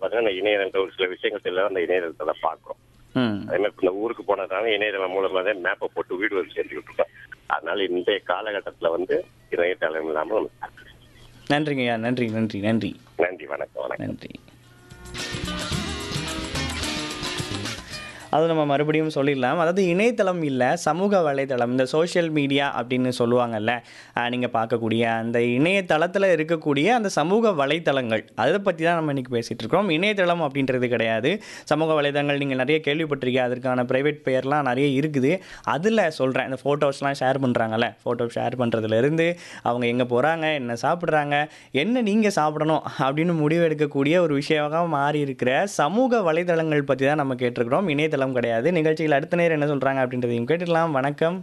பார்த்தீங்கன்னா இணையதளத்தில் ஒரு சில விஷயங்கள் எல்லாம் அந்த இணையதளத்தை தான் பார்க்குறோம் ம் அதே மாதிரி இப்ப இந்த ஊருக்கு போனதுனால இணையதளம் மூலமாக தான் மேப்பை போட்டு வீடு வந்து சேர்த்துக்கிட்டு இருக்கோம் அதனால இன்றைய காலகட்டத்தில் வந்து இணையதளம் இல்லாமல் நம்ம சாப்பிடலாம். நன்றிங்கய்யா நன்றி நன்றி நன்றி நன்றி வணக்கம் வணக்கம் நன்றி அது நம்ம மறுபடியும் சொல்லிடலாம் அதாவது இணையதளம் இல்லை சமூக வலைதளம் இந்த சோஷியல் மீடியா அப்படின்னு சொல்லுவாங்கல்ல நீங்கள் பார்க்கக்கூடிய அந்த இணையதளத்தில் இருக்கக்கூடிய அந்த சமூக வலைத்தளங்கள் அதை பற்றி தான் நம்ம இன்றைக்கி பேசிகிட்டு இருக்கோம் இணையதளம் அப்படின்றது கிடையாது சமூக வலைதளங்கள் நீங்கள் நிறைய கேள்விப்பட்டிருக்கீங்க அதற்கான ப்ரைவேட் பெயர்லாம் நிறைய இருக்குது அதில் சொல்கிறேன் இந்த ஃபோட்டோஸ்லாம் ஷேர் பண்ணுறாங்கல்ல ஃபோட்டோ ஷேர் பண்ணுறதுலேருந்து அவங்க எங்கே போகிறாங்க என்ன சாப்பிட்றாங்க என்ன நீங்கள் சாப்பிடணும் அப்படின்னு முடிவு எடுக்கக்கூடிய ஒரு விஷயமாக மாறி இருக்கிற சமூக வலைதளங்கள் பற்றி தான் நம்ம கேட்டிருக்கிறோம் இணையதளம் கிடையாது நிகழ்ச்சியில் அடுத்த நேரம் என்ன சொல்கிறாங்க அப்படின்றதையும் கேட்டுடலாம் வணக்கம்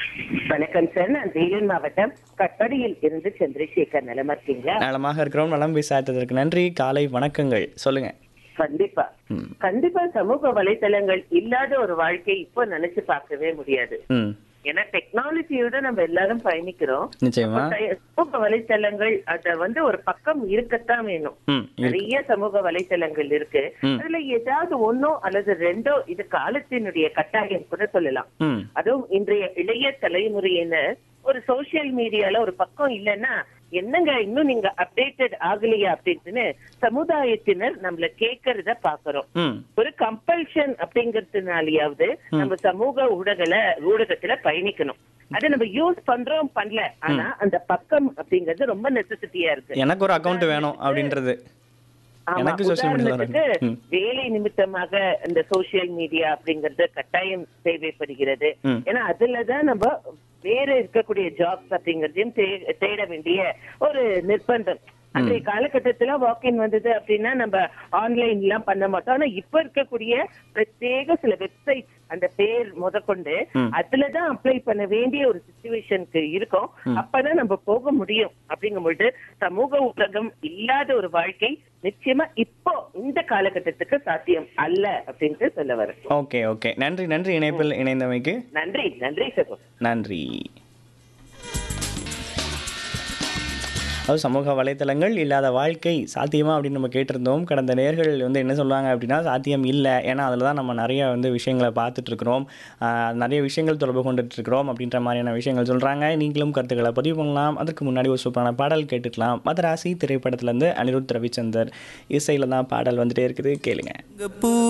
வணக்கம் சார் நான் வேலூர் மாவட்டம் கட்டடியில் இருந்து சந்திரசேகர் நலமா இருக்கீங்களா நலமாக இருக்கிறோம் நலம் விசாரித்ததற்கு நன்றி காலை வணக்கங்கள் சொல்லுங்கள் கண்டிப்பா ம் கண்டிப்பா சமூக வலைத்தளங்கள் இல்லாத ஒரு வாழ்க்கை இப்போ நினைச்சு பார்க்கவே முடியாது ம் ஏன்னா டெக்னாலஜியோட நம்ம எல்லாரும் பயணிக்கிறோம் நிச்சயமா சமூக வலைத்தளங்கள் அத வந்து ஒரு பக்கம் இருக்கத்தான் வேணும் ம் இருக்கு. நிறைய சமூக வலைத்தளங்கள் இருக்கு ம். அதுல ஏதாவது ஒன்னோ அல்லது ரெண்டோ இது காலத்தினுடைய கட்டாயம் கூட சொல்லலாம் ம் அதுவும் இன்றைய இளைய தலைமுறையினர் ஒரு சோசியல் மீடியால ஒரு பக்கம் இல்லைன்னா என்னங்க இன்னும் நீங்க அப்டேட்டட் ஆகலையா அப்படின்னு சமுதாயத்தினர் நம்மள கேட்கறத பாக்குறோம் ம் ஒரு கம்பல்ஷன் அப்படிங்கறதுனாலயாவது நம்ம சமூக ஊடகல ஊடகத்துல பயணிக்கணும் அதை நம்ம யூஸ் பண்றோம் பண்ணல ஆனா அந்த பக்கம் அப்படிங்கிறது ரொம்ப நெசசிட்டியா இருக்கு எனக்கு ஒரு அக்கௌண்ட் வேணும் அப்படின்றது ஆமா, எனக்கு social media தான் உதாரணத்துக்கு வேணும். ம். வேலை நிமித்தமாக இந்த சோசியல் மீடியா அப்படிங்கறது கட்டாயம் தேவைப்படுகிறது ம். ஏன்னா அதுலதான் நம்ம வேற இருக்கக்கூடிய ஜாப்ஸ் அப்படிங்கறதையும் தே- தேட வேண்டிய ஒரு நிர்பந்தம் அன்றைய காலகட்டத்துல வாக்கின் வந்தது அப்படின்னா நம்ம ஆன்லைன் எல்லாம் பண்ண மாட்டோம் ஆனா இப்ப இருக்கக்கூடிய பிரத்யேக சில வெப்சைட் அந்த பேர் முதற்கொண்டு ம். அதுலதான் அப்ளை பண்ண வேண்டிய ஒரு சுச்சுவேஷனுக்கு இருக்கும் அப்பதான் நம்ம போக முடியும் அப்படிங்கும்பொழுது சமூக ஊடகம் இல்லாத ஒரு வாழ்க்கை நிச்சயமா இப்போ இந்த காலகட்டத்துக்கு சாத்தியம் அல்ல அப்படின்ட்டு சொல்ல வரேன் ஓகே ஓகே நன்றி நன்றி இணைப்பில் இணைந்தமைக்கு நன்றி நன்றி சகோ நன்றி அது சமூக வலைத்தளங்கள் இல்லாத வாழ்க்கை சாத்தியமா அப்படின்னு நம்ம கேட்டிருந்தோம் கடந்த நேர்கள் வந்து என்ன சொல்லுவாங்க அப்படின்னா சாத்தியம் இல்லை ஏன்னா அதில் தான் நம்ம நிறைய வந்து விஷயங்களை பார்த்துட்டு இருக்கிறோம் ஆஹ் நிறைய விஷயங்கள் தொடர்பு கொண்டுட்டு இருக்கிறோம் அப்படின்ற மாதிரியான விஷயங்கள் சொல்கிறாங்க நீங்களும் கருத்துக்களை பதிவு பண்ணலாம் அதற்கு முன்னாடி ஒரு சூப்பரான பாடல் கேட்டுக்கலாம் மதராசி திரைப்படத்துலேருந்து அனிருத் ரவிச்சந்தர் இசையில் தான் பாடல் வந்துட்டே இருக்குது கேளுங்க